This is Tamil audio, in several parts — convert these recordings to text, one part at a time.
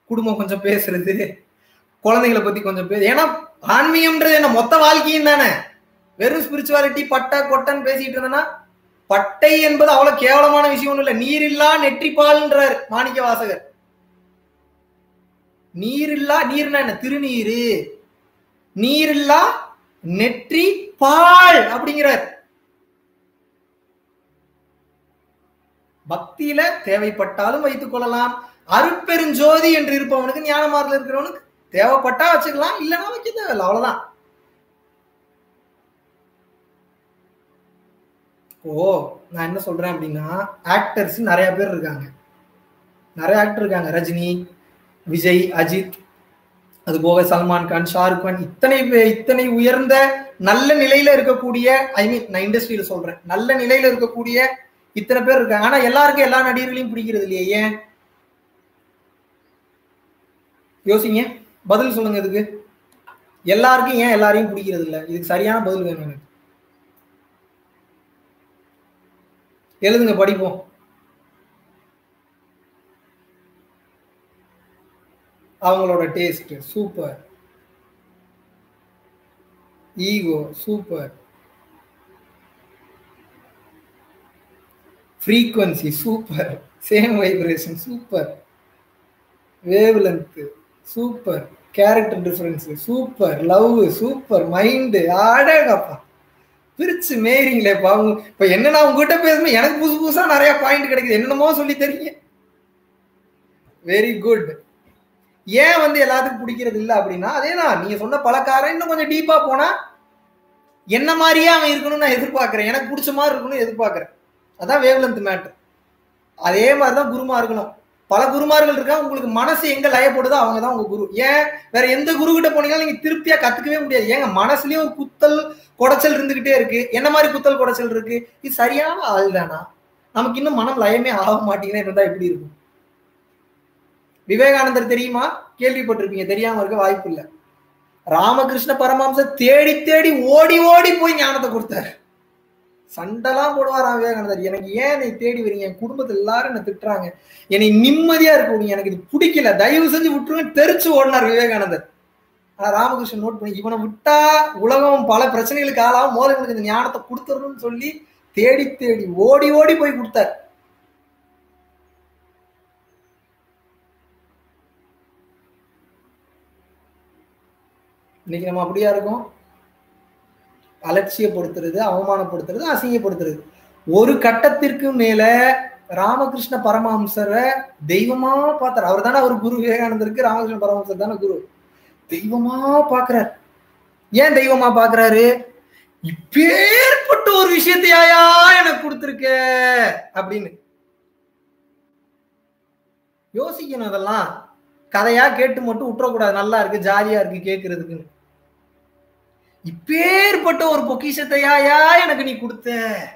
குடும்பம் கொஞ்சம் பேசுறது குழந்தைங்களை பத்தி கொஞ்சம் பேச ஏன்னா ஆன்மீகம்ன்றது என்ன மொத்த வாழ்க்கையும் தானே வெறும் ஸ்பிரிச்சுவாலிட்டி பட்டை கொட்டைன்னு பேசிட்டு இருந்தேன்னா பட்டை என்பது அவ்வளவு கேவலமான விஷயம் ஒண்ணும் இல்ல நீரில்லா நெற்றிப்பால்ன்றார் மாணிக்க வாசகர் நீரில்லா நீர்னா என்ன திருநீரு நீரில்லா நெற்றி பால் அப்படிங்கிறார் பக்தியில தேவைப்பட்டாலும் வைத்துக் கொள்ளலாம் அருட்பெருஞ்சோதி என்று இருப்பவனுக்கு ஞானமாரில் இருக்கிறவனுக்கு தேவைப்பட்டா வச்சுக்கலாம் இல்லைன்னா வைக்க தேவையில்ல அவ்வளவுதான் ஓ நான் என்ன சொல்றேன் அப்படின்னா ஆக்டர்ஸ் நிறைய பேர் இருக்காங்க நிறைய ஆக்டர் இருக்காங்க ரஜினி விஜய் அஜித் அது போக சல்மான் கான் ஷாருக் கான் இத்தனை பே- இத்தனை உயர்ந்த நல்ல நிலையில இருக்கக்கூடிய ஐ மீன் நான் இண்டஸ்ட்ரியில சொல்றேன் நல்ல நிலையில இருக்கக்கூடிய இத்தனை பேர் இருக்காங்க ஆனா எல்லாருக்கும் எல்லா நடிகர்களையும் பிடிக்கிறது இல்லையே ஏன் யோசிங்க பதில் சொல்லுங்க இதுக்கு எல்லாருக்கும் ஏன் எல்லாரையும் பிடிக்கிறது இல்ல இதுக்கு சரியான பதில் வேணும் எனக்கு எழுதுங்க படிப்போம் அவங்களோட taste super ego super frequency super same vibration super wavelength super character difference super love super mind ஆடேடாப்பா பிரிச்சு மேய்றீங்களேப்பா உங்க இப்ப என்னன்னா உங்ககிட்ட பேசும்போது எனக்கு புதுசு புதுசா நிறைய பாயிண்ட் கிடைக்குது என்னென்னமோ சொல்லி தரீங்க வெரி குட் ஏன் வந்து எல்லாத்துக்கும் பிடிக்கிறது இல்ல அப்படின்னா அதேதான் நீங்க சொன்ன பழக்காரன் இன்னும் கொஞ்சம் டீப்பா போனா என்ன மாதிரியே அவன் இருக்கணும்னு நான் எதிர்பார்க்கிறேன் எனக்கு பிடிச்ச மாதிரி இருக்கணும்னு எதிர்பார்க்கிறேன் அதான் வேவ்லென்த் மேட்டர் அதே மாதிரி தான் குருமா இருக்கணும் பல குருமார்கள் இருக்கா உங்களுக்கு மனசு எங்க லயப்படுதோ அவங்க தான் உங்க குரு ஏன் வேற எந்த குரு கிட்ட போனீங்களும் நீங்க திருப்தியா கத்துக்கவே முடியாது ஏங்க மனசுலயும் ஒரு குத்தல் குடைச்சல் இருந்துகிட்டே இருக்கு என்ன மாதிரி குத்தல் குடைச்சல் இருக்கு இது சரியான ஆள் தானா நமக்கு இன்னும் மனம் லயமே ஆக மாட்டேங்குதுன்னு இருந்தா எப்படி இருக்கும் விவேகானந்தர் தெரியுமா கேள்விப்பட்டிருப்பீங்க தெரியாம இருக்க வாய்ப்பு இல்லை ராமகிருஷ்ண பரமஹம்சர் தேடி தேடி ஓடி ஓடி போய் ஞானத்தை கொடுத்தாரு சண்டைலாம் போடுவாராம் விவேகானந்தர் எனக்கு ஏன் என்னை தேடி வரீங்க என் குடும்பத்துல எல்லாரும் என்ன திட்டுறாங்க என்னை நிம்மதியா இருக்க விடுங்க எனக்கு இது பிடிக்கல தயவு செஞ்சு விட்டுருங்க தெரிச்சு ஓடினார் விவேகானந்தர் ஆனா ராமகிருஷ்ணன் நோட் பண்ணி இவனை விட்டா உலகம் பல பிரச்சனைகளுக்கு ஆளாகும் மோத இவனுக்கு இந்த ஞானத்தை கொடுத்துடணும்னு சொல்லி தேடி தேடி ஓடி ஓடி போய் கொடுத்தார் இன்னைக்கு நம்ம அப்படியா இருக்கோம் அலட்சியப்படுத்துறது அவமானப்படுத்துறது அசிங்கப்படுத்துறது ஒரு கட்டத்திற்கு மேல ராமகிருஷ்ண பரமஹம்சரை தெய்வமா பார்த்தார் அவர் தானே அவர் குரு விவேகானந்தருக்கு ராமகிருஷ்ண பரமஹம்சர் தானே குரு தெய்வமா பாக்குறார் ஏன் தெய்வமா பாக்குறாரு இப்பேற்பட்ட ஒரு விஷயத்தையாயா எனக்கு கொடுத்துருக்க அப்படின்னு யோசிக்கணும் அதெல்லாம் கதையா கேட்டு மட்டும் விட்டுறக்கூடாது நல்லா இருக்கு ஜாலியா இருக்கு கேட்கறதுக்குன்னு இப்பேற்பட்ட ஒரு பொக்கிஷத்தையாயா எனக்கு நீ கொடுத்த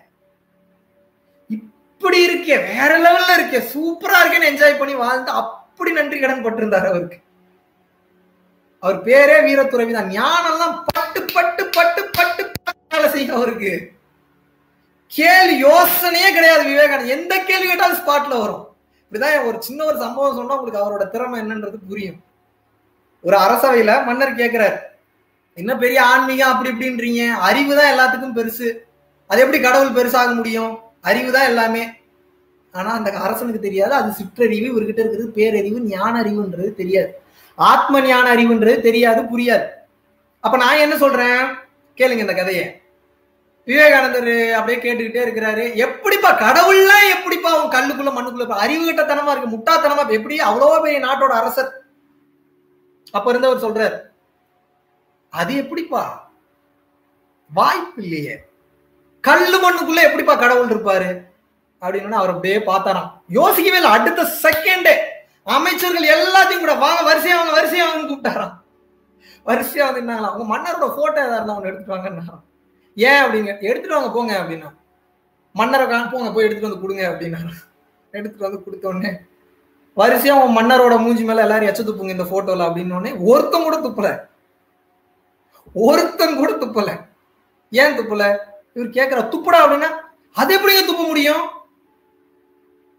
இப்படி இருக்கே வேற லெவல்ல இருக்கே சூப்பரா இருக்கேன்னு என்ஜாய் பண்ணி வாழ்ந்து அப்படி நன்றி கடன் பட்டிருந்தார் அவருக்கு அவர் பேரே வீரத்துறவி தான் ஞானம்லாம் பட்டு பட்டு பட்டு பட்டு வேலை செய்யும் அவருக்கு கேள்வி யோசனையே கிடையாது விவேகானந்த் எந்த கேள்வி கேட்டாலும் ஸ்பாட்ல வரும் இப்படிதான் ஒரு சின்ன ஒரு சம்பவம் சொன்னா உங்களுக்கு அவரோட திறமை என்னன்றது புரியும் ஒரு அரசவையில மன்னர் கேட்கிறார் என்ன பெரிய ஆன்மீகம் அப்படி இப்படின்றீங்க அறிவு தான் எல்லாத்துக்கும் பெருசு அது எப்படி கடவுள் பெருசாக முடியும் அறிவு தான் எல்லாமே ஆனா அந்த அரசனுக்கு தெரியாது அது சிற்றறிவு இவர்கிட்ட இருக்கிறது பேரறிவு ஞான அறிவுன்றது தெரியாது ஆத்ம ஞான அறிவுன்றது தெரியாது புரியாது அப்ப நான் என்ன சொல்றேன் கேளுங்க இந்த கதையை விவேகானந்தர் அப்படியே கேட்டுக்கிட்டே இருக்கிறாரு எப்படிப்பா கடவுள்லாம் எப்படிப்பா அவன் கல்லுக்குள்ள மண்ணுக்குள்ள அறிவு கிட்டத்தனமா இருக்கு முட்டாத்தனமா எப்படி அவ்வளோ பெரிய நாட்டோட அரசர் அப்ப இருந்தவர் சொல்றாரு அது எப்படிப்பா வாய்ப்பு இல்லையே கல்லு மண்ணுக்குள்ள எப்படிப்பா கடவுள் இருப்பாரு அப்படின்னு அவர் அப்படியே பார்த்தாராம் யோசிக்கவே இல்லை அடுத்த செகண்டே அமைச்சர்கள் எல்லாத்தையும் கூட வாங்க வரிசையா வாங்க வரிசையா வாங்க கூப்பிட்டாராம் வரிசையா வந்து இருந்தாங்களா உங்க மன்னரோட போட்டோ ஏதாவது இருந்தா ஒன்று எடுத்துட்டு வாங்கன்னாராம் ஏன் அப்படிங்க எடுத்துட்டு வாங்க போங்க அப்படின்னா மன்னரை காண போங்க போய் எடுத்துட்டு வந்து கொடுங்க அப்படின்னாரு எடுத்துட்டு வந்து கொடுத்த உடனே வரிசையா உன் மன்னரோட மூஞ்சி மேல எல்லாரும் எச்ச துப்புங்க இந்த போட்டோல அப்படின்னு உடனே ஒருத்தன் கூட துப்பல ஒருத்தன் கூட துப்பல ஏன் துப்பல இவர் கேக்குற துப்புடா அப்படின்னா அது எப்படிங்க துப்ப முடியும்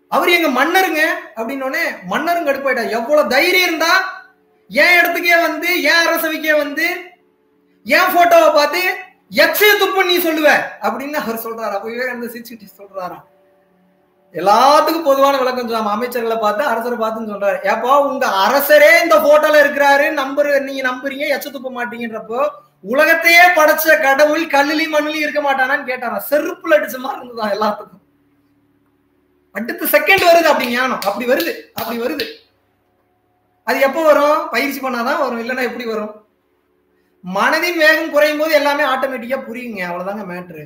அவர் எங்க மன்னருங்க அப்படின்னு மன்னரும் கடுப்பாயிட்டா எவ்வளவு தைரியம் இருந்தா என் இடத்துக்கே வந்து என் அரசவைக்கே வந்து என் போட்டோவை பார்த்து எச்சய துப்புன்னு நீ சொல்லுவ அப்படின்னு அவர் சொல்றாரு அப்ப விவேகானந்த சிரிச்சுட்டு சொல்றாராம் எல்லாத்துக்கும் பொதுவான விளக்கம் சொல்லாம அமைச்சர்களை பார்த்து அரசரை பார்த்துன்னு சொல்றாரு ஏப்பா உங்க அரசரே இந்த போட்டோல இருக்கிறாரு நம்பர் நீங்க நம்புறீங்க எச்ச துப்ப மாட்டீங்கன்றப்போ உலகத்தையே படைச்ச கடவுள் கல்லுலயும் மண்ணுலயும் இருக்க மாட்டானான்னு கேட்டாராம் செருப்புல அடிச்ச மாதிரி இருந்ததா எல்லாத்துக்கும் அடுத்த செகண்ட் வருது அப்படி ஞானம் அப்படி வருது அப்படி வருது அது எப்போ வரும் பயிற்சி பண்ணாதான் வரும் இல்லைன்னா எப்படி வரும் மனதின் வேகம் குறையும் போது எல்லாமே ஆட்டோமேட்டிக்கா புரியுங்க அவ்வளவுதாங்க மேட்ரு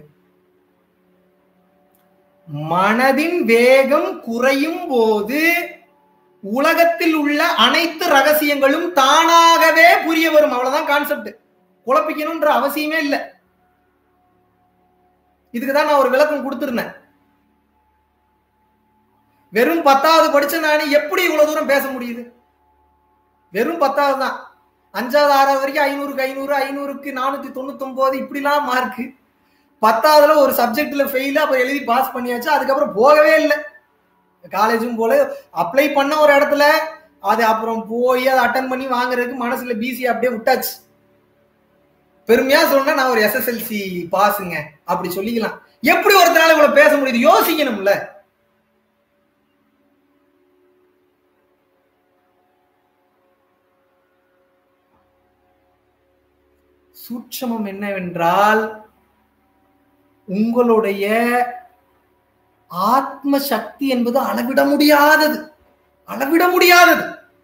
மனதின் வேகம் குறையும் போது உலகத்தில் உள்ள அனைத்து ரகசியங்களும் தானாகவே புரிய வரும் அவ்வளவுதான் கான்செப்ட் குழப்பிக்கணும்ன்ற அவசியமே இல்லை இதுக்கு தான் நான் ஒரு விளக்கம் கொடுத்திருந்தேன் வெறும் பத்தாவது படிச்ச நானே எப்படி இவ்வளவு தூரம் பேச முடியுது வெறும் பத்தாவது தான் அஞ்சாவது ஆறாவது வரைக்கும் ஐநூறுக்கு ஐநூறு ஐநூறுக்கு நானூத்தி தொண்ணூத்தி ஒன்பது இப்படிலாம் மார்க்கு பத்தாவதுல ஒரு சப்ஜெக்ட்ல ஃபெயில் அப்ப எழுதி பாஸ் பண்ணியாச்சு அதுக்கப்புறம் போகவே இல்லை காலேஜும் போல அப்ளை பண்ண ஒரு இடத்துல அது அப்புறம் போய் அதை அட்டன் பண்ணி வாங்குறதுக்கு மனசுல பிசி அப்படியே விட்டாச்சு பெருமையா சொன்னா நான் ஒரு எஸ்எஸ்எல்சி பாஸுங்க அப்படி சொல்லிக்கலாம் எப்படி ஒருத்தனால இவ்வளவு பேச முடியுது யோசிக்கணும்ல சூட்சமம் என்னவென்றால் உங்களுடைய ஆத்ம சக்தி என்பது அளவிட முடியாதது அளவிட முடியாதது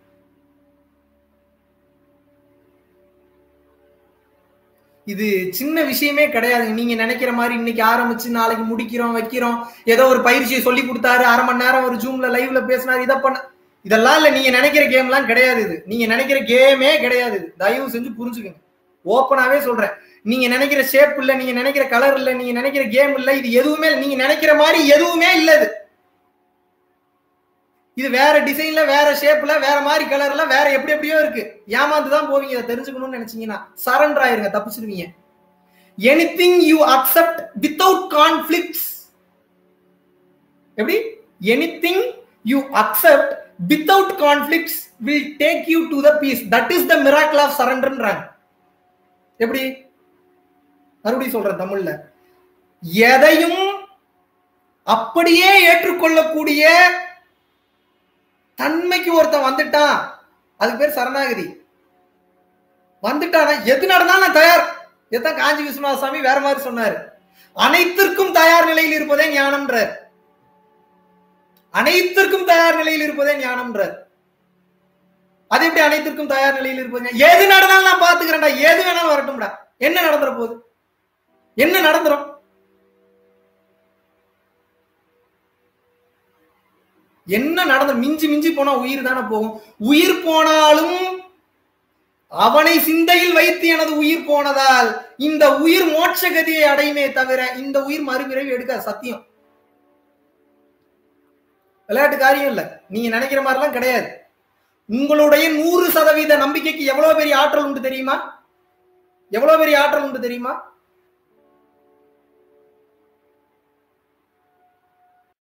இது சின்ன விஷயமே கிடையாது நீங்க நினைக்கிற மாதிரி இன்னைக்கு ஆரம்பிச்சு நாளைக்கு முடிக்கிறோம் வைக்கிறோம் ஏதோ ஒரு பயிற்சியை சொல்லி கொடுத்தாரு அரை மணி நேரம் ஒரு ஜூம்ல லைவ்ல பேசினாரு இதை பண்ண இதெல்லாம் இல்ல நீங்க நினைக்கிற கேம்லாம் கிடையாது இது நீங்க நினைக்கிற கேமே கிடையாது இது தயவு செஞ்சு புரிஞ்சுக்கங்க ஓப்பனாவே சொல்றேன் நீங்க நினைக்கிற ஷேப் இல்ல நீங்க நினைக்கிற கலர் இல்ல நீங்க நினைக்கிற கேம் இல்ல இது எதுவுமே நீங்க நினைக்கிற மாதிரி எதுவுமே இல்ல இது இது வேற டிசைன்ல வேற ஷேப்ல வேற மாதிரி கலர்ல வேற எப்படி எப்படியோ இருக்கு ஏமாந்து தான் போவீங்க இதை தெரிஞ்சுக்கணும்னு நினைச்சீங்கன்னா சரண்டர் ஆயிருங்க தப்பிச்சிருவீங்க anything you accept without conflicts எப்படி anything you accept without conflicts will take you to the peace that is the miracle of சரண்டர்ன்றாங்க எப்படி மறுபடியும் சொல்றேன் தமிழ்ல எதையும் அப்படியே ஏற்றுக்கொள்ளக்கூடிய தன்மைக்கு ஒருத்தன் வந்துட்டான் அதுக்கு பேர் சரணாகதி வந்துட்டானா எது நடந்தாலும் நான் தயார் எதான் காஞ்சி விஸ்வநாத சாமி வேற மாதிரி சொன்னாரு அனைத்திற்கும் தயார் நிலையில் இருப்பதே ஞானம்ன்றார் அனைத்திற்கும் தயார் நிலையில் இருப்பதே ஞானம்ன்றார் அது எப்படி அனைத்திற்கும் தயார் நிலையில் இருப்பது எது நடந்தாலும் நான் பாத்துக்கிறேன்டா எது வேணாலும் வரட்டும்டா என்ன நடந்துற போகுது என்ன நடந்துரும் என்ன நடந்த மிஞ்சி மிஞ்சி போனா உயிர் தானே போகும் உயிர் போனாலும் அவனை சிந்தையில் வைத்து எனது உயிர் போனதால் இந்த உயிர் மோட்ச கதியை அடையுமே தவிர இந்த உயிர் மறுபிறவி எடுக்காது சத்தியம் விளையாட்டு காரியம் இல்ல நீங்க நினைக்கிற மாதிரிலாம் கிடையாது உங்களுடைய நூறு சதவீத நம்பிக்கைக்கு எவ்வளவு பெரிய ஆற்றல் உண்டு தெரியுமா எவ்வளவு பெரிய ஆற்றல் உண்டு தெரியுமா